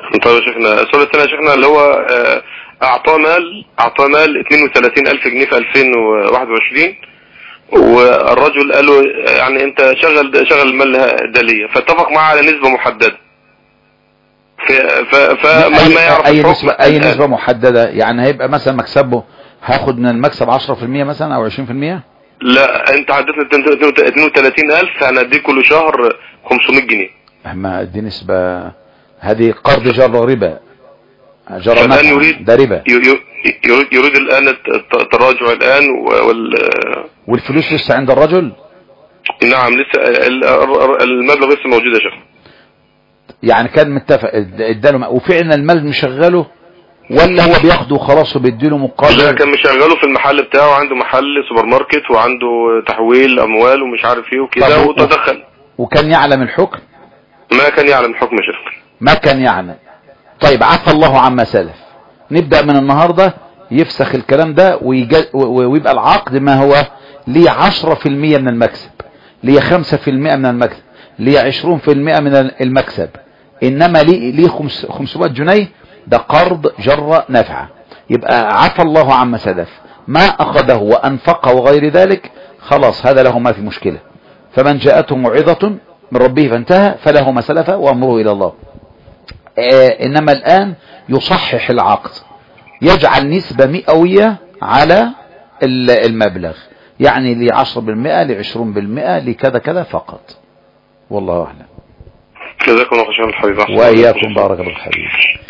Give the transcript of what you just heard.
طيب يا شيخنا السؤال الثاني يا شيخنا اللي هو آه، اعطاه مال اعطاه مال 32000 جنيه في 2021 والرجل قال له آه، يعني انت شغل شغل المال ده ليا فاتفق معاه على نسبة محددة ف- ف- فما ما يعرف اي الحكم نسبة اي الآن. نسبة محددة يعني هيبقى مثلا مكسبه هاخد من المكسب 10% مثلا او 20% لا انت حددنا 32000 انا اديك كل شهر 500 جنيه ما دي نسبة هذه قرض جر ربا جر فالان نفع يريد ده ربا ي- ي- يريد, يريد الان الت- التراجع الان وال والفلوس لسه عند الرجل نعم لسه ال- ال- المبلغ لسه موجود يا شيخ يعني كان متفق اد- اداله م- وفعلا المال مشغله ولا هو بياخده وخلاص وبيديله ده مقابل كان مشغله في المحل بتاعه عنده محل سوبر ماركت وعنده تحويل اموال ومش عارف ايه وكده طب و- وتدخل وكان يعلم الحكم ما كان يعلم الحكم يا شيخ ما كان يعلم طيب عفى الله عما سلف نبدأ من النهاردة يفسخ الكلام ده ويجا و- و- ويبقى العقد ما هو ليه 10% من المكسب ليه 5% من المكسب ليه 20% من المكسب انما ليه ليه خمس- 500 جنيه ده قرض جر نفعه يبقى عفى الله عما سلف ما اخذه وانفقه وغير ذلك خلاص هذا له ما في مشكلة فمن جاءته موعظة من ربه فانتهى فله ما سلف وامره الى الله آه انما الان يصحح العقد يجعل نسبة مئوية على ال- المبلغ يعني لعشر بالمئة لعشرون بالمئة لكذا كذا فقط والله أعلم جزاكم الله خيرا الحبيب أحسن. وإياكم بارك الله حبيبي